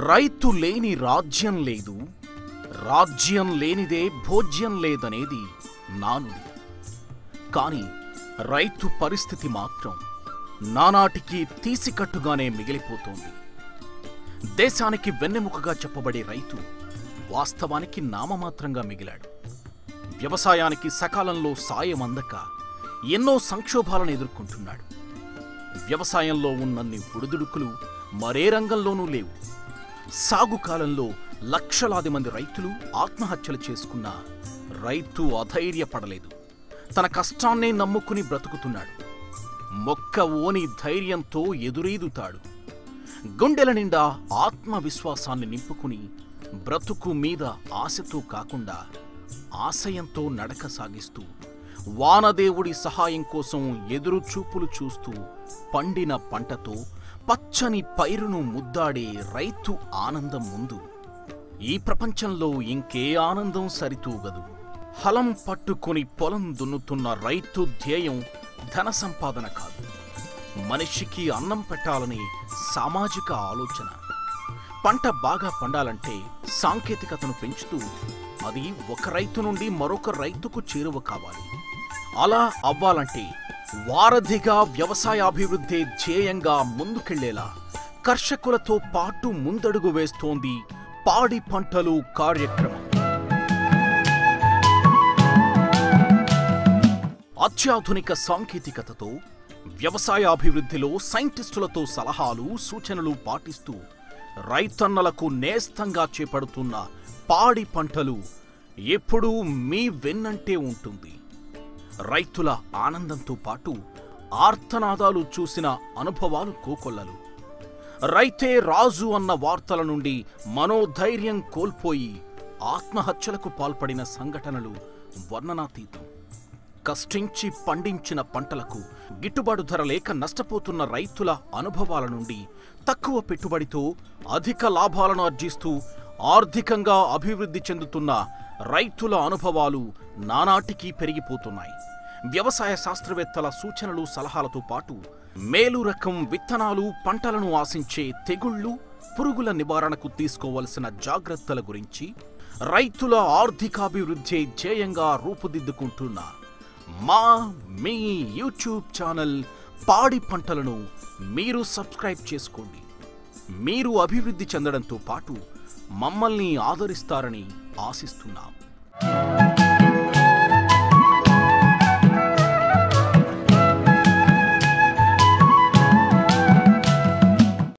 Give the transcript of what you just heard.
రైతు లేని రాజ్యం లేదు రాజ్యం లేనిదే భోజ్యం లేదనేది నానుడి కానీ రైతు పరిస్థితి మాత్రం నానాటికి తీసికట్టుగానే మిగిలిపోతోంది దేశానికి వెన్నెముకగా చెప్పబడే రైతు వాస్తవానికి నామమాత్రంగా మిగిలాడు వ్యవసాయానికి సకాలంలో సాయం అందక ఎన్నో సంక్షోభాలను ఎదుర్కొంటున్నాడు వ్యవసాయంలో ఉన్నన్ని ఒడిదుడుకులు మరే రంగంలోనూ లేవు సాగు కాలంలో లక్షలాది మంది రైతులు ఆత్మహత్యలు చేసుకున్న రైతు అధైర్యపడలేదు తన కష్టాన్నే నమ్ముకుని బ్రతుకుతున్నాడు మొక్క ఓని ధైర్యంతో ఎదురీదుతాడు గుండెల నిండా ఆత్మవిశ్వాసాన్ని నింపుకుని బ్రతుకు మీద ఆశతో కాకుండా ఆశయంతో నడక సాగిస్తూ వానదేవుడి సహాయం కోసం ఎదురు చూపులు చూస్తూ పండిన పంటతో పచ్చని పైరును ముద్దాడే రైతు ఆనందం ముందు ఈ ప్రపంచంలో ఇంకే ఆనందం సరితూగదు హలం పట్టుకొని పొలం దున్నుతున్న రైతు ధ్యేయం ధన సంపాదన కాదు మనిషికి అన్నం పెట్టాలని సామాజిక ఆలోచన పంట బాగా పండాలంటే సాంకేతికతను పెంచుతూ అది ఒక రైతు నుండి మరొక రైతుకు చేరువ కావాలి అలా అవ్వాలంటే వారధిగా వ్యవసాయాభివృద్ధి ధ్యేయంగా ముందుకెళ్లేలా కర్షకులతో పాటు ముందడుగు వేస్తోంది పాడి పంటలు కార్యక్రమం అత్యాధునిక సాంకేతికతతో వ్యవసాయాభివృద్ధిలో సైంటిస్టులతో సలహాలు సూచనలు పాటిస్తూ రైతన్నలకు నేస్తంగా చేపడుతున్న పాడి పంటలు ఎప్పుడూ మీ వెన్నంటే ఉంటుంది రైతుల ఆనందంతో పాటు ఆర్తనాదాలు చూసిన అనుభవాలు కోకొల్లలు రైతే రాజు అన్న వార్తల నుండి మనోధైర్యం కోల్పోయి ఆత్మహత్యలకు పాల్పడిన సంఘటనలు వర్ణనాతీతం కష్టించి పండించిన పంటలకు గిట్టుబాటు ధర లేక నష్టపోతున్న రైతుల అనుభవాల నుండి తక్కువ పెట్టుబడితో అధిక లాభాలను ఆర్జిస్తూ ఆర్థికంగా అభివృద్ధి చెందుతున్న రైతుల అనుభవాలు నానాటికి పెరిగిపోతున్నాయి వ్యవసాయ శాస్త్రవేత్తల సూచనలు సలహాలతో పాటు మేలు రకం విత్తనాలు పంటలను ఆశించే తెగుళ్లు పురుగుల నివారణకు తీసుకోవలసిన జాగ్రత్తల గురించి రైతుల ఆర్థికాభివృద్ధి ధ్యేయంగా రూపుదిద్దుకుంటున్న మా మీ యూట్యూబ్ ఛానల్ పాడి పంటలను మీరు సబ్స్క్రైబ్ చేసుకోండి మీరు అభివృద్ధి చెందడంతో పాటు మమ్మల్ని ఆదరిస్తారని ఆశిస్తున్నాం